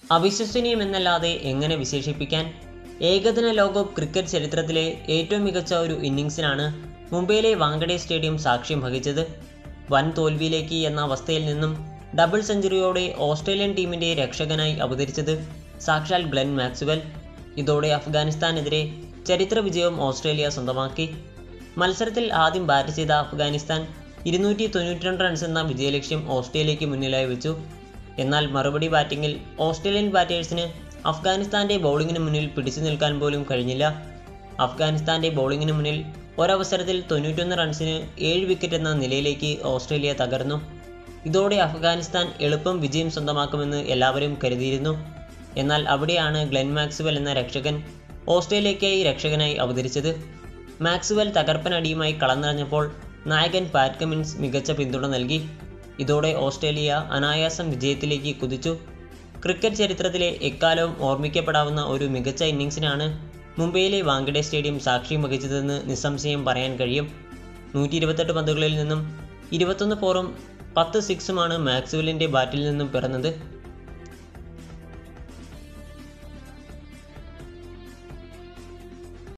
അവിശ്വസനീയമെന്നല്ലാതെ എങ്ങനെ വിശേഷിപ്പിക്കാൻ ഏകദിന ലോകകപ്പ് ക്രിക്കറ്റ് ചരിത്രത്തിലെ ഏറ്റവും മികച്ച ഒരു ഇന്നിങ്സിനാണ് മുംബൈയിലെ വാങ്കഡെ സ്റ്റേഡിയം സാക്ഷ്യം വഹിച്ചത് വൻ തോൽവിയിലേക്ക് എന്ന അവസ്ഥയിൽ നിന്നും ഡബിൾ സെഞ്ചുറിയോടെ ഓസ്ട്രേലിയൻ ടീമിന്റെ രക്ഷകനായി അവതരിച്ചത് സാക്ഷാൽ ഗ്ലെൻ മാക്സ്വെൽ ഇതോടെ അഫ്ഗാനിസ്ഥാനെതിരെ ചരിത്ര വിജയം ഓസ്ട്രേലിയ സ്വന്തമാക്കി മത്സരത്തിൽ ആദ്യം ബാറ്റ് ചെയ്ത അഫ്ഗാനിസ്ഥാൻ ഇരുന്നൂറ്റി തൊണ്ണൂറ്റി രണ്ട് റൺസ് എന്ന വിജയലക്ഷ്യം ഓസ്ട്രേലിയയ്ക്ക് മുന്നിലായി വെച്ചു എന്നാൽ മറുപടി ബാറ്റിംഗിൽ ഓസ്ട്രേലിയൻ ബാറ്റേഴ്സിന് അഫ്ഗാനിസ്ഥാന്റെ ബൗളിങ്ങിന് മുന്നിൽ പിടിച്ചു നിൽക്കാൻ പോലും കഴിഞ്ഞില്ല അഫ്ഗാനിസ്ഥാന്റെ ബൗളിങ്ങിന് മുന്നിൽ ഒരവസരത്തിൽ തൊണ്ണൂറ്റൊന്ന് റൺസിന് ഏഴ് വിക്കറ്റ് എന്ന നിലയിലേക്ക് ഓസ്ട്രേലിയ തകർന്നു ഇതോടെ അഫ്ഗാനിസ്ഥാൻ എളുപ്പം വിജയം സ്വന്തമാക്കുമെന്ന് എല്ലാവരും കരുതിയിരുന്നു എന്നാൽ അവിടെയാണ് ഗ്ലെൻ മാക്സ്വെൽ എന്ന രക്ഷകൻ ഓസ്ട്രേലിയയ്ക്കായി രക്ഷകനായി അവതരിച്ചത് മാക്സ്വെൽ തകർപ്പൻ അടിയുമായി കളന്നിറഞ്ഞപ്പോൾ നായകൻ പാറ്റ് കമിൻസ് മികച്ച പിന്തുണ നൽകി ഇതോടെ ഓസ്ട്രേലിയ അനായാസം വിജയത്തിലേക്ക് കുതിച്ചു ക്രിക്കറ്റ് ചരിത്രത്തിലെ എക്കാലവും ഓർമ്മിക്കപ്പെടാവുന്ന ഒരു മികച്ച ഇന്നിങ്സിനാണ് മുംബൈയിലെ വാങ്കഡെ സ്റ്റേഡിയം സാക്ഷ്യം വഹിച്ചതെന്ന് നിസ്സംശയം പറയാൻ കഴിയും നൂറ്റി ഇരുപത്തെട്ട് പന്തുകളിൽ നിന്നും ഇരുപത്തൊന്ന് ഫോറും പത്ത് സിക്സുമാണ് മാക്സ്വെല്ലിൻ്റെ ബാറ്റിൽ നിന്നും പിറന്നത്